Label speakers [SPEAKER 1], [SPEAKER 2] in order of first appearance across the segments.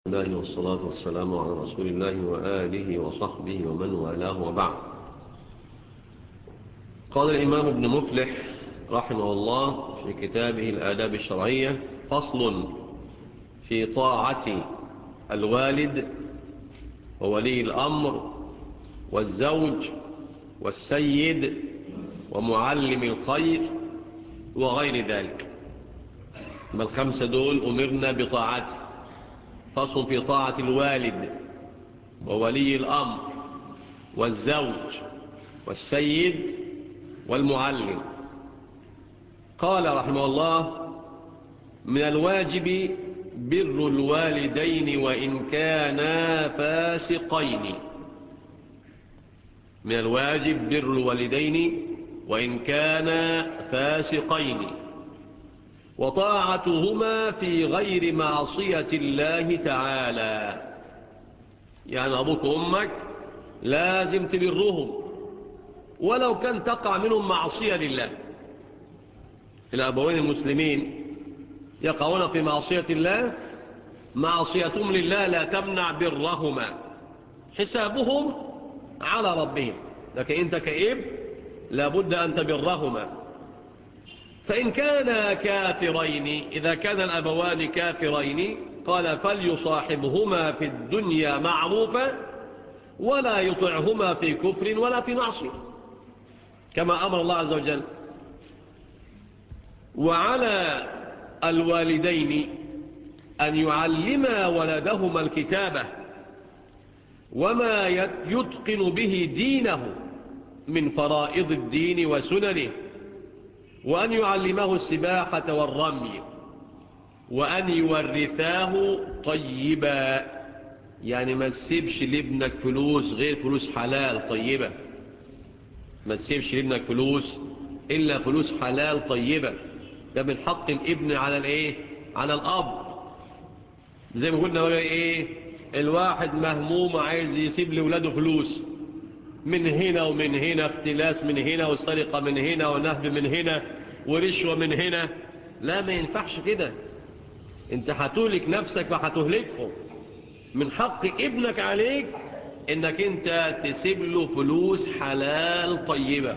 [SPEAKER 1] الله والصلاة والسلام على رسول الله وآله وصحبه ومن والاه وبعد قال الإمام ابن مفلح رحمه الله في كتابه الآداب الشرعية فصل في طاعة الوالد وولي الأمر والزوج والسيد ومعلم الخير وغير ذلك ما الخمسة دول أمرنا بطاعته فصل في طاعة الوالد وولي الأمر والزوج والسيد والمعلم قال رحمه الله من الواجب بر الوالدين وإن كانا فاسقين من الواجب بر الوالدين وإن كانا فاسقين وطاعتهما في غير معصية الله تعالى يعني أبوك وأمك لازم تبرهم ولو كان تقع منهم معصية لله الأبوين المسلمين يقعون في معصية الله معصيتهم لله لا تمنع برهما حسابهم على ربهم لكن أنت كإب لابد أن تبرهما فإن كان كافرين إذا كان الأبوان كافرين قال فليصاحبهما في الدنيا معروفا ولا يطعهما في كفر ولا في معصية كما أمر الله عز وجل وعلى الوالدين أن يعلما ولدهما الكتابة وما يتقن به دينه من فرائض الدين وسننه وأن يعلمه السباحة والرمي وأن يورثاه طيبا يعني ما تسيبش لابنك فلوس غير فلوس حلال طيبة ما تسيبش لابنك فلوس إلا فلوس حلال طيبة ده من حق الابن على الايه على الاب زي ما قلنا ايه الواحد مهموم عايز يسيب لولاده فلوس من هنا ومن هنا اختلاس من هنا وسرقة من هنا ونهب من هنا ورشوة من هنا لا ما ينفعش كده انت هتهلك نفسك وهتهلكهم من حق ابنك عليك انك انت تسيب له فلوس حلال طيبة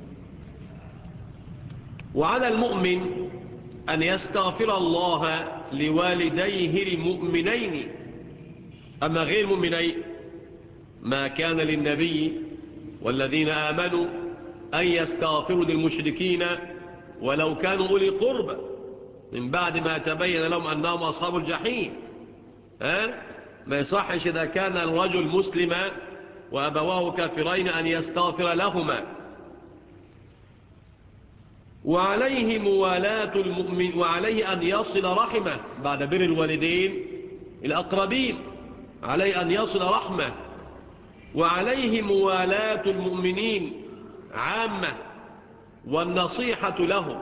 [SPEAKER 1] وعلى المؤمن أن يستغفر الله لوالديه المؤمنين أما غير مؤمنين ما كان للنبي والذين آمنوا أن يستغفروا للمشركين ولو كانوا أولي قربة من بعد ما تبين لهم أنهم أصحاب الجحيم ها؟ ما يصحش إذا كان الرجل مسلما وأبواه كافرين أن يستغفر لهما وعليه موالاة المؤمن وعليه أن يصل رحمه بعد بر الوالدين الأقربين عليه أن يصل رحمه وعليه موالاة المؤمنين عامة والنصيحة لهم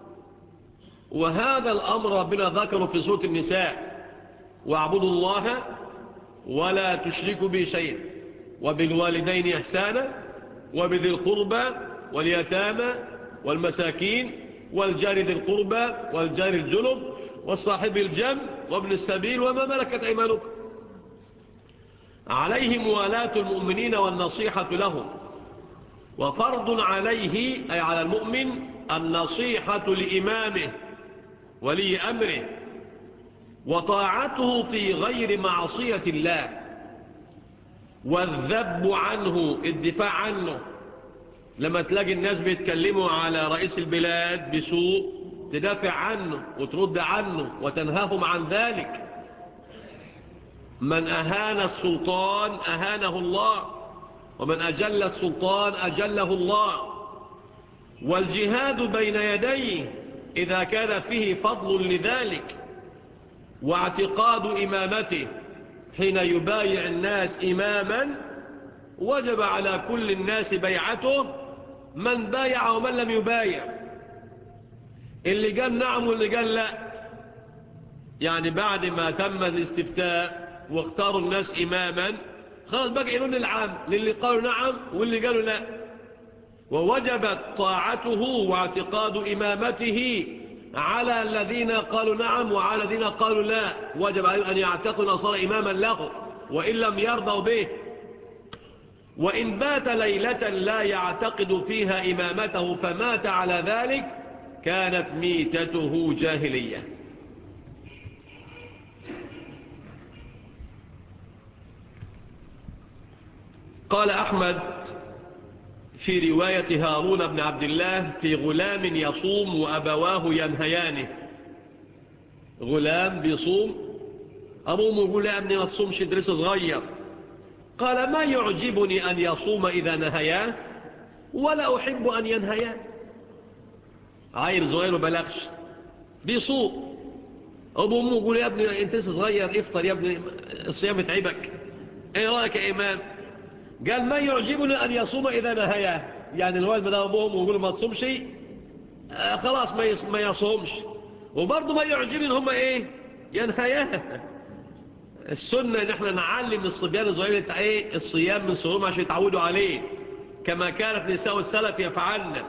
[SPEAKER 1] وهذا الأمر ربنا ذكره في سورة النساء واعبدوا الله ولا تشركوا به شيئا وبالوالدين إحسانا وبذي القربى واليتامى والمساكين والجار ذي القربى والجار الجنب والصاحب الجنب وابن السبيل وما ملكت أيمانكم عليه موالاة المؤمنين والنصيحة لهم وفرض عليه أي على المؤمن النصيحة لإمامه ولي أمره وطاعته في غير معصية الله والذب عنه الدفاع عنه لما تلاقي الناس بيتكلموا على رئيس البلاد بسوء تدافع عنه وترد عنه وتنهاهم عن ذلك من أهان السلطان أهانه الله ومن أجل السلطان أجله الله والجهاد بين يديه إذا كان فيه فضل لذلك واعتقاد إمامته حين يبايع الناس إماما وجب على كل الناس بيعته من بايع ومن لم يبايع اللي قال نعم واللي قال لا يعني بعد ما تم الاستفتاء واختاروا الناس إماما خلاص بقى يقولون العام للي قالوا نعم واللي قالوا لا ووجبت طاعته واعتقاد إمامته على الذين قالوا نعم وعلى الذين قالوا لا وجب عليهم أن يعتقوا النصارى إماما له وإن لم يرضوا به وإن بات ليلة لا يعتقد فيها إمامته فمات على ذلك كانت ميتته جاهلية قال أحمد في رواية هارون بن عبد الله في غلام يصوم وأبواه ينهيانه غلام بيصوم أبوه يقول يا ابني ما تصومش ادرس صغير قال ما يعجبني أن يصوم إذا نهياه ولا أحب أن ينهياه عيل صغير وبلغش بيصوم أبو أمه يقول يا ابني أنت صغير افطر يا ابني الصيام يتعبك ايه رأيك يا إمام قال ما يعجبني أن يصوم إذا نهياه يعني الوالد ده أبوهم ويقولوا ما تصومش آه خلاص ما ما يصومش وبرضه ما يعجبني ان هم ايه ينهياه السنة ان احنا نعلم الصبيان الصغيرين ايه الصيام من صغرهم عشان يتعودوا عليه كما كانت نساء السلف يفعلن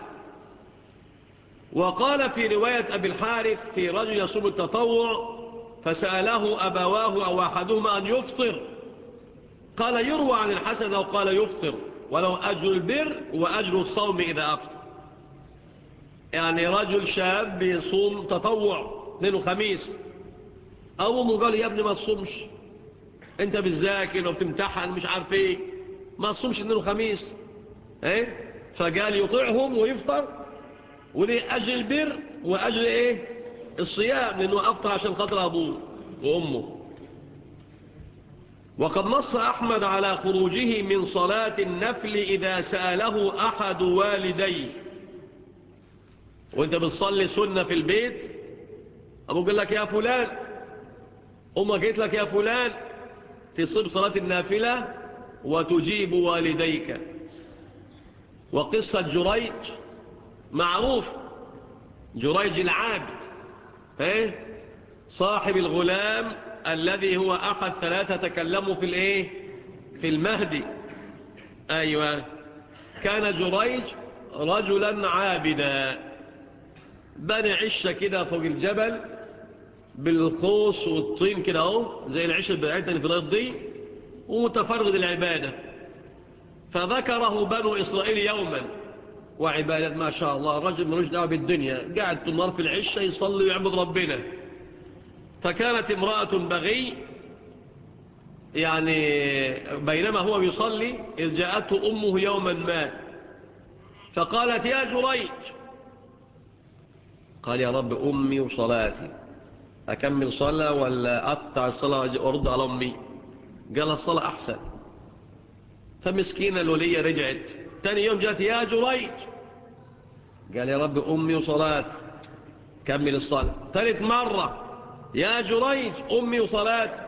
[SPEAKER 1] وقال في رواية أبي الحارث في رجل يصوم التطوع فسأله أبواه أو أحدهما أن يفطر قال يروى عن الحسن أو قال يفطر ولو أجر البر وأجر الصوم إذا أفطر يعني رجل شاب بيصوم تطوع اثنين وخميس أبوه قال يا ابني ما تصومش انت بتذاكر وبتمتحن مش عارف ايه ما تصومش اثنين وخميس ايه فقال يطيعهم ويفطر وليه أجر البر وأجر ايه الصيام لأنه أفطر عشان خاطر أبوه وأمه وقد نص أحمد على خروجه من صلاة النفل إذا سأله أحد والديه وانت بتصلي سنة في البيت أبو قال لك يا فلان أمك قلت لك يا فلان تصيب صلاة النافلة وتجيب والديك وقصة جريج معروف جريج العابد ايه صاحب الغلام الذي هو أحد ثلاثة تكلموا في الايه في المهدي أيوة كان جريج رجلا عابدا بني عشة كده فوق الجبل بالخوص والطين كده اهو زي العشة بتاعتنا اللي في الارض دي ومتفرد العبادة فذكره بنو إسرائيل يوما وعبادة ما شاء الله الرجل ملوش دعوه بالدنيا قاعد طول النهار في العشة يصلي ويعبد ربنا فكانت امرأة بغي يعني بينما هو يصلي إذ جاءته أمه يوما ما فقالت يا جريج قال يا رب أمي وصلاتي أكمل صلاة ولا أقطع الصلاة وأرد على أمي قال الصلاة أحسن فمسكينة الولية رجعت تاني يوم جات يا جريج قال يا رب أمي وصلاتي كمل الصلاة ثالث مرة يا جريج أمي وصلاتي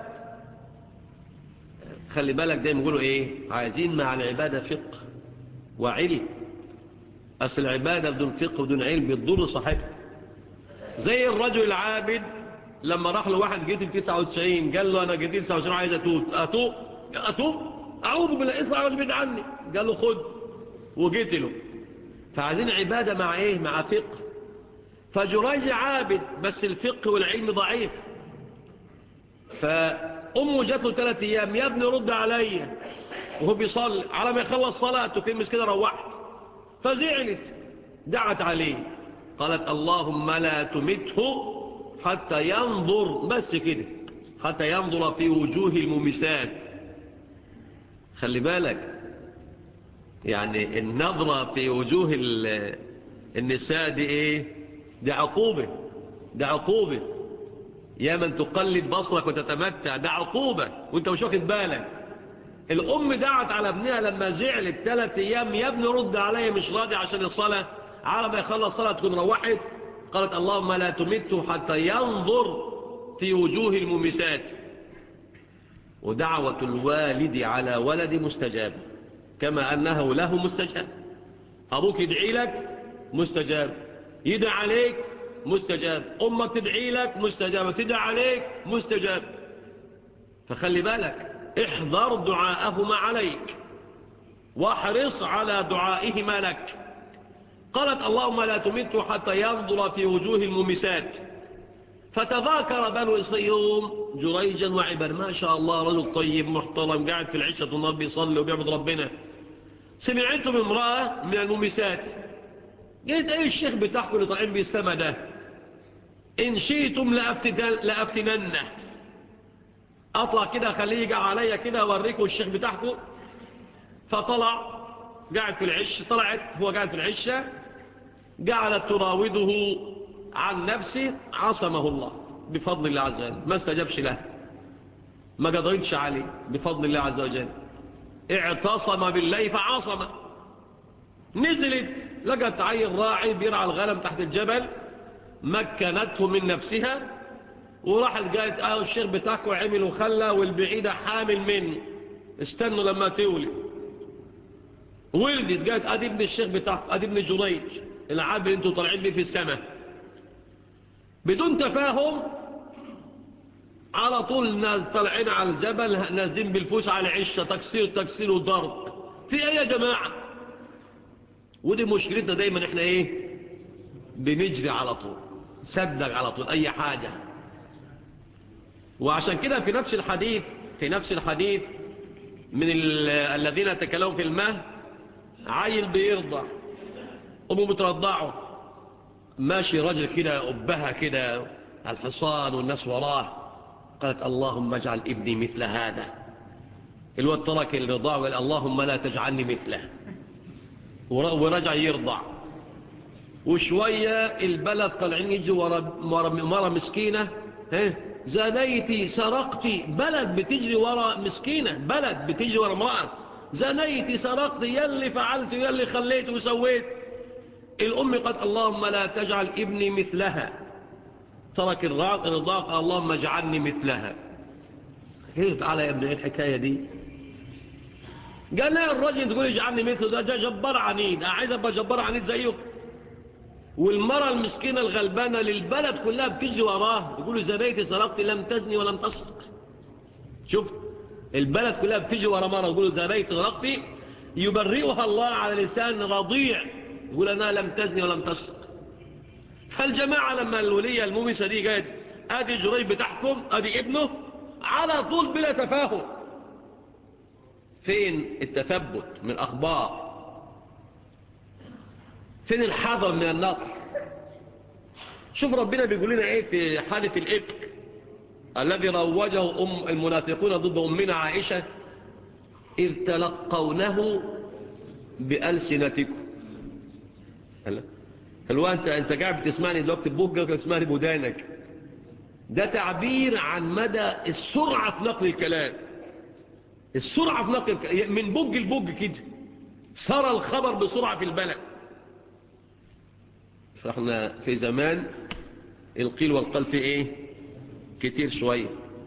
[SPEAKER 1] خلي بالك دايما يقولوا إيه عايزين مع العبادة فقه وعلم أصل العبادة بدون فقه ودون علم بتضر صاحبها زي الرجل العابد لما راح له واحد قتل 99 قال له أنا قتل 99 عايز أتوب أتوب أتوب أعوذ بالله اطلع واجبد عني قال له خد وقتله فعايزين عبادة مع إيه مع فقه فجريج عابد بس الفقه والعلم ضعيف فأمه جات له ثلاثة أيام يا ابني رد علي وهو بيصلي على ما يخلص صلاته كلمس كده روحت فزعلت دعت عليه قالت اللهم لا تمته حتى ينظر بس كده حتى ينظر في وجوه الممسات خلي بالك يعني النظرة في وجوه النساء دي ايه دي عقوبة دي عقوبة يا من تقلد بصرك وتتمتع ده عقوبة وانت مش واخد بالك الأم دعت على ابنها لما زعلت ثلاث أيام يا ابني رد عليا مش راضي عشان الصلاة على ما يخلص صلاة تكون روحت قالت اللهم لا تمته حتى ينظر في وجوه الممسات ودعوة الوالد على ولد مستجاب كما أنه له مستجاب أبوك يدعي لك مستجاب يدعى عليك مستجاب أمك تدعي لك مستجاب تدعى عليك مستجاب فخلي بالك احذر دعاءهما عليك واحرص على دعائهما لك قالت اللهم لا تمته حتى ينظر في وجوه الممسات فتذاكر بنو إسرائيل جريجا وعبر ما شاء الله رجل طيب محترم قاعد في العشة والنار بيصلي وبيعبد ربنا سمعتم امرأة من الممسات قلت ايه الشيخ بتاعكم اللي طالعين بيه السما ده ان شئتم لأفتننه اطلع كده اخليه يقع عليا كده اوريكم الشيخ بتاعكم فطلع قاعد في العش طلعت هو قاعد في العشة قعدت تراوده عن نفسه عصمه الله بفضل الله عز وجل ما استجابش له ما قدرتش عليه بفضل الله عز وجل اعتصم بالله فعاصم نزلت لقت عين راعي بيرعى الغنم تحت الجبل مكنته من نفسها وراحت قالت اه الشيخ بتاعكم عمل وخلى والبعيدة حامل منه استنوا لما تولي ولدت قالت ادي ابن الشيخ بتاعكم ادي ابن جريج العاب اللي انتوا طالعين بيه في السماء بدون تفاهم على طول الناس طالعين على الجبل نازلين بالفوس على عشة تكسير تكسير وضرب في ايه يا جماعة ودي مشكلتنا دايما احنا ايه بنجري على طول صدق على طول اي حاجة وعشان كده في نفس الحديث في نفس الحديث من الذين تكلموا في المهد عيل بيرضع أمه بترضعه ماشي رجل كده أبها كده الحصان والناس وراه قالت اللهم اجعل ابني مثل هذا الواد ترك الرضاع وقال اللهم لا تجعلني مثله ورجع يرضع وشوية البلد طالعين يجوا ورا مرة مسكينة زنيتي سرقتي بلد بتجري ورا مسكينة بلد بتجري ورا امرأة زنيتي سرقتي يلي فعلت يلي خليت وسويت الأم قد اللهم لا تجعل ابني مثلها ترك الرضاع قال اللهم اجعلني مثلها ايه تعالى يا ابني ايه الحكاية دي قال لا الرجل تقول اجعلني مثله ده جبار عنيد عايز ابقى جبار عنيد زيه والمرأة المسكينة الغلبانة للبلد كلها بتجري وراه يقولوا زنيتي سرقتي لم تزني ولم تسرق شفت البلد كلها بتجري ورا مرة يقولوا زنيتي سرقتي يبرئها الله على لسان رضيع يقول أنا لم تزني ولم تسرق فالجماعة لما الولية المومسة دي قالت ادي جريب بتحكم ادي ابنه على طول بلا تفاهم فين التثبت من الأخبار فين الحذر من النقل شوف ربنا بيقول لنا ايه في حادث الإفك الذي روجه أم المنافقون ضد أمنا عائشة إذ تلقونه بألسنتكم هل هو أنت, أنت قاعد بتسمعني دلوقتي بوجك ولا تسمعني بودانك ده تعبير عن مدى السرعة في نقل الكلام السرعة في نقل الكلام من بوج لبوج كده سرى الخبر بسرعة في البلد فاحنا في زمان القيل والقال في ايه كتير شوية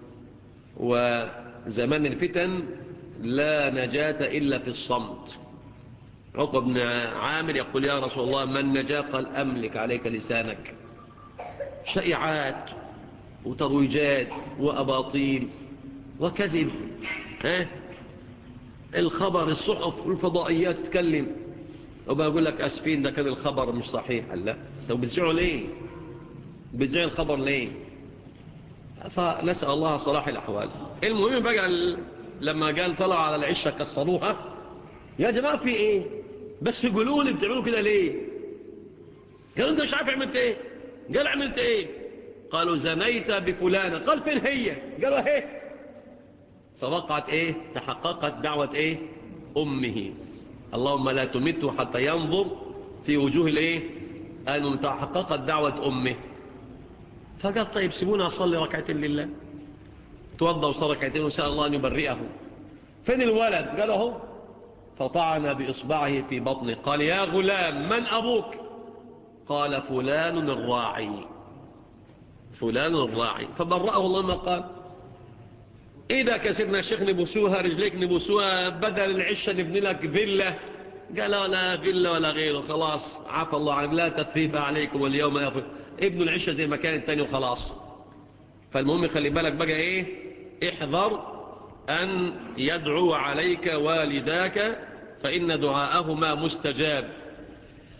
[SPEAKER 1] وزمان الفتن لا نجاة إلا في الصمت عقب بن عامر يقول يا رسول الله من نجا قال أملك عليك لسانك شائعات وترويجات وأباطيل وكذب ها الخبر الصحف والفضائيات تتكلم وبقول لك أسفين ده كان الخبر مش صحيح لا طب بتزعوا ليه بتزعوا الخبر ليه فنسأل الله صلاح الأحوال المهم بقى لما قال طلع على العشة كسروها يا جماعة في ايه بس يقولوا لي بتعملوا كده ليه قالوا انت مش عارف عملت ايه قال عملت ايه قالوا زنيت بفلانة قال فين هي قالوا اهي فوقعت ايه تحققت دعوة ايه امه اللهم لا تمته حتى ينظر في وجوه الايه ان تحققت دعوة امه فقال طيب سيبونا اصلي ركعتين لله توضى وصلى ركعتين وسأل الله ان يبرئه فين الولد قال اهو فطعن بإصبعه في بطنه قال يا غلام من أبوك قال فلان الراعي فلان الراعي فبرأه الله ما قال إذا كسرنا الشيخ نبسوها رجليك نبسوها بدل العشة نبني لك فيلا قال لا فيلا ولا غيره خلاص عفى الله عنك لا تثريب عليكم واليوم يغفر ابن العشة زي ما كان التاني وخلاص فالمهم خلي بالك بقى ايه احذر أن يدعو عليك والداك فإن دعاءهما مستجاب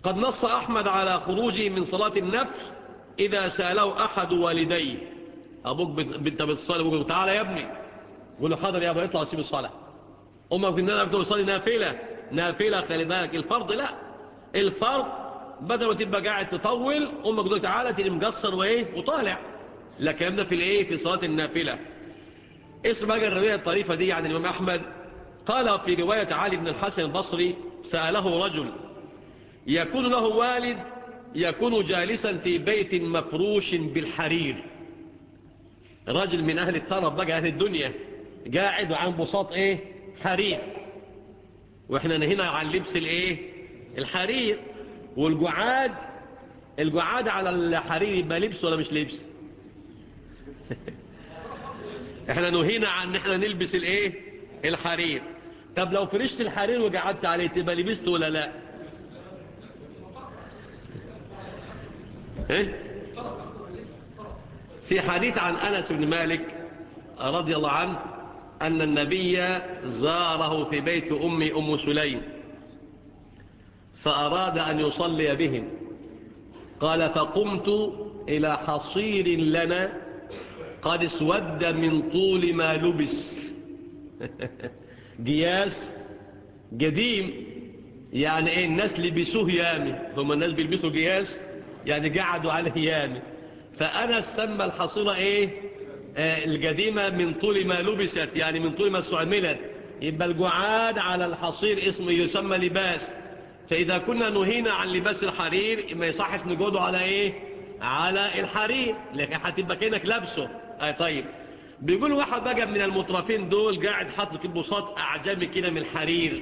[SPEAKER 1] قد نص أحمد على خروجه من صلاة النفل إذا سأله أحد والديه أبوك بنت بتصلي أبوك تعالى يا ابني قول له حاضر يا أبو اطلع سيب الصلاة أمك بنت بتصلي نافلة نافلة خلي بالك الفرض لا الفرض بدل ما تبقى قاعد تطول أمك تقول تعالى تبقى مقصر وإيه وطالع لكن يبدأ في الإيه في صلاة النافلة اسم بقى الرواية الطريفة دي عن الإمام أحمد قال في رواية علي بن الحسن البصري سأله رجل يكون له والد يكون جالسا في بيت مفروش بالحرير رجل من أهل الطرف بقى أهل الدنيا قاعد وعن بساط إيه حرير وإحنا هنا عن لبس الإيه الحرير والجعاد الجعاد على الحرير يبقى لبس ولا مش لبس احنا نهينا عن ان احنا نلبس الايه الحرير طب لو فرشت الحرير وقعدت عليه تبقى لبست ولا لا ايه في حديث عن انس بن مالك رضي الله عنه ان النبي زاره في بيت امي ام سليم فاراد ان يصلي بهم قال فقمت الى حصير لنا قد اسود من طول ما لبس قياس قديم يعني ايه الناس لبسوه يامي هم الناس بيلبسوا قياس يعني قعدوا عليه يامي فأنا سمى الحصيرة ايه آه القديمة من طول ما لبست يعني من طول ما استعملت يبقى القعاد على الحصير اسمه يسمى لباس فإذا كنا نهينا عن لباس الحرير ما يصحش نقوده على ايه على الحرير لكن هتبقى كأنك لابسه اي طيب بيقول واحد بقى من المطرفين دول قاعد حاطط بساط اعجمي كده من الحرير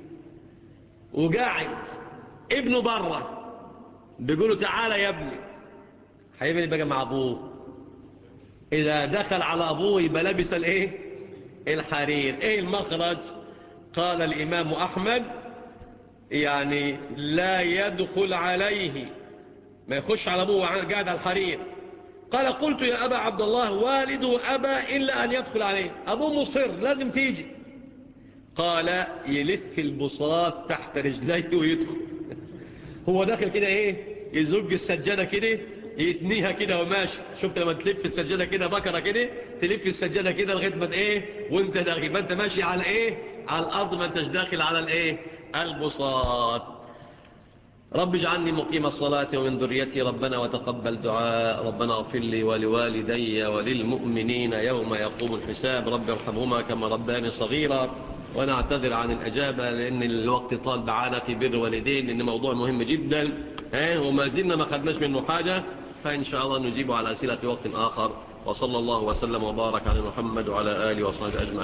[SPEAKER 1] وقاعد ابنه بره بيقولوا تعالى يا ابني هيعمل بقى مع ابوه اذا دخل على ابوه يبقى لابس الايه الحرير ايه المخرج قال الامام احمد يعني لا يدخل عليه ما يخش على ابوه قاعد على الحرير قال قلت يا أبا عبد الله والده أبى إلا أن يدخل عليه أبوه مصر لازم تيجي قال يلف البساط تحت رجليه ويدخل هو داخل كده ايه يزج السجادة كده يتنيها كده وماشي شفت لما تلف السجادة كده بكرة كده تلف السجادة كده لغاية ما ايه وانت داخل ما انت ماشي على ايه على الارض ما انتش داخل على الايه البساط رب اجعلني مقيم الصلاة ومن ذريتي ربنا وتقبل دعاء ربنا اغفر لي ولوالدي وللمؤمنين يوم يقوم الحساب رب ارحمهما كما رباني صغيرا وانا اعتذر عن الاجابة لان الوقت طال بعانا في بر والدين لان موضوع مهم جدا وما زلنا ما خدناش منه حاجة فان شاء الله نجيب على اسئلة في وقت اخر وصلى الله وسلم وبارك على محمد وعلى آله وصحبه أجمعين